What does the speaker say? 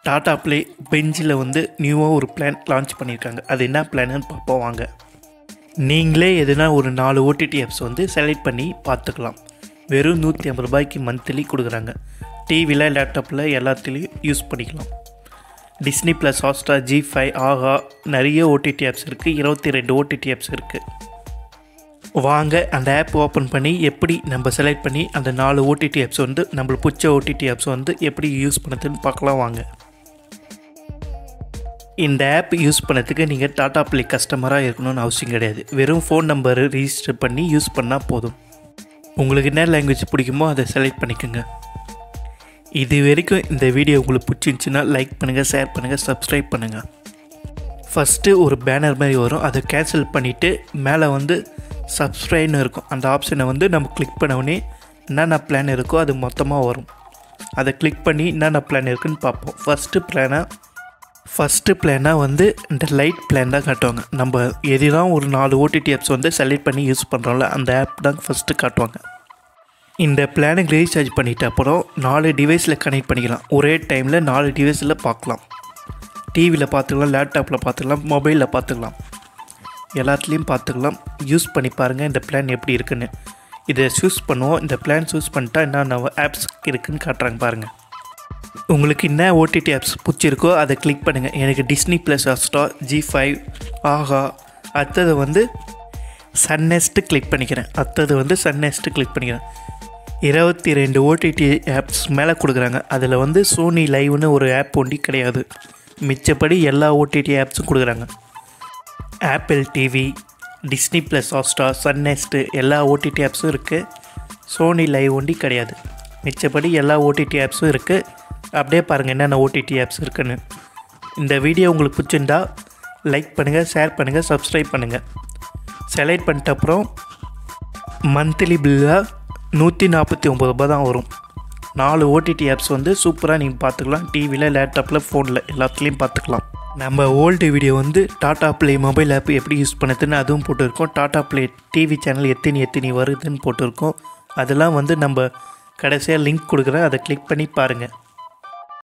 Tata play பெஞ்சில் வந்து நியூவாக ஒரு பிளான் லான்ச் பண்ணியிருக்காங்க அது என்ன பிளான்னு பார்ப்போம் வாங்க நீங்களே எதுனா ஒரு நாலு ஓடிடி ஆப்ஸ் வந்து செலக்ட் பண்ணி பார்த்துக்கலாம் வெறும் நூற்றி ஐம்பது ரூபாய்க்கு மந்த்லி கொடுக்குறாங்க டிவியில் லேப்டாப்பில் எல்லாத்துலேயும் யூஸ் பண்ணிக்கலாம் Disney plus Hotstar Zee five Aha நிறைய ஓடிடி ஆப்ஸ் இருக்குது இருபத்தி ரெண்டு ஓடிடி ஆப்ஸ் இருக்குது வாங்க அந்த ஆப் ஓப்பன் பண்ணி எப்படி நம்ம செலக்ட் பண்ணி அந்த நாலு ஓடிடி ஆப்ஸ் வந்து நம்மளுக்கு பிடிச்ச ஓடிடி ஆப்ஸ் வந்து எப்படி யூஸ் பண்ணுறதுன்னு பார்க்கலாம் வாங்க இந்த ஆப் யூஸ் பண்ணதுக்கு நீங்கள் டாடா ப்ளே கஸ்டமராக இருக்கணும்னு அவசியம் கிடையாது வெறும் ஃபோன் நம்பர் ரிஜிஸ்டர் பண்ணி யூஸ் பண்ணால் போதும் உங்களுக்கு என்ன லாங்குவேஜ் பிடிக்குமோ அதை செலக்ட் பண்ணிக்கோங்க இது வரைக்கும் இந்த வீடியோ உங்களுக்கு பிடிச்சிருந்துச்சின்னா லைக் பண்ணுங்கள் ஷேர் பண்ணுங்கள் சப்ஸ்கிரைப் பண்ணுங்கள் ஃபஸ்ட்டு ஒரு பேனர் மாதிரி வரும் அதை கேன்சல் பண்ணிவிட்டு மேலே வந்து சப்ஸ்கிரைப்னு இருக்கும் அந்த ஆப்ஷனை வந்து நம்ம கிளிக் பண்ண உடனே என்னென்ன பிளான் இருக்கோ அது மொத்தமாக வரும் அதை கிளிக் பண்ணி என்னென்ன பிளான் இருக்குன்னு பார்ப்போம் ஃபஸ்ட்டு பிளானாக ஃபஸ்ட்டு பிளானாக வந்து இந்த லைட் பிளான் தான் காட்டுவாங்க நம்ம எதுதான் ஒரு நாலு ஓடிடி ஆப்ஸ் வந்து செலக்ட் பண்ணி யூஸ் பண்ணுறோம்ல அந்த ஆப் தான் ஃபஸ்ட்டு காட்டுவாங்க இந்த பிளானுக்கு ரீசார்ஜ் பண்ணிட்ட அப்புறம் நாலு டிவைஸில் கனெக்ட் பண்ணிக்கலாம் ஒரே டைமில் நாலு டிவைஸில் பார்க்கலாம் டிவியில் பார்த்துக்கலாம் லேப்டாப்பில் பார்த்துக்கலாம் மொபைலில் பார்த்துக்கலாம் எல்லாத்துலேயும் பார்த்துக்கலாம் யூஸ் பண்ணி பாருங்கள் இந்த பிளான் எப்படி இருக்குன்னு இதை சூஸ் பண்ணுவோம் இந்த பிளான் சூஸ் பண்ணிட்டா என்னென்ன ஆப்ஸ் இருக்குன்னு காட்டுறாங்க பாருங்கள் உங்களுக்கு என்ன ஓடிடி ஆப்ஸ் பிடிச்சிருக்கோ அதை கிளிக் பண்ணுங்கள் எனக்கு Disney plus Hotstar Zee five Aha அடுத்தது வந்து சன்னெஸ்ட்டு கிளிக் பண்ணிக்கிறேன் அடுத்தது வந்து சன்னெஸ்ட்டு கிளிக் பண்ணிக்கிறேன் இருபத்தி ரெண்டு ஓடிடி ஆப்ஸ் மேலே கொடுக்குறாங்க அதில் வந்து சோனி லைவ்னு ஒரு ஆப் ஒண்டி கிடையாது மிச்சப்படி எல்லா ஓடிடி ஆப்ஸும் கொடுக்குறாங்க Apple TV Disney plus Hotstar Sun NXT எல்லா ஓடிடி ஆப்ஸும் இருக்குது சோனி லைவ் ஒண்டி கிடையாது மிச்சப்படி எல்லா ஓடிடி ஆப்ஸும் இருக்குது அப்படியே பாருங்கள் என்னென்ன ஓடிடி ஆப்ஸ் இருக்குன்னு இந்த வீடியோ உங்களுக்கு பிடிச்சிருந்தா லைக் பண்ணுங்கள் ஷேர் பண்ணுங்கள் சப்ஸ்கிரைப் பண்ணுங்கள் செலக்ட் பண்ணிட்ட அப்புறம் மந்த்லி பில்லாக நூற்றி நாற்பத்தி ஒம்பது ரூபாய் தான் வரும் நாலு ஓடிடி ஆப்ஸ் வந்து சூப்பராக நீங்கள் பார்த்துக்கலாம் டிவியில் லேப்டாப்பில் ஃபோனில் எல்லாத்துலேயும் பார்த்துக்கலாம் நம்ம ஓல்டு வீடியோ வந்து டாடா ப்ளே மொபைல் ஆப் எப்படி யூஸ் பண்ணுறதுன்னு அதுவும் போட்டிருக்கோம் டாடா ப்ளே டிவி சேனல் எத்தனை எத்தனை வருதுன்னு போட்டிருக்கோம் அதெல்லாம் வந்து நம்ம கடைசியாக லிங்க் கொடுக்குறேன் அதை கிளிக் பண்ணி பாருங்கள்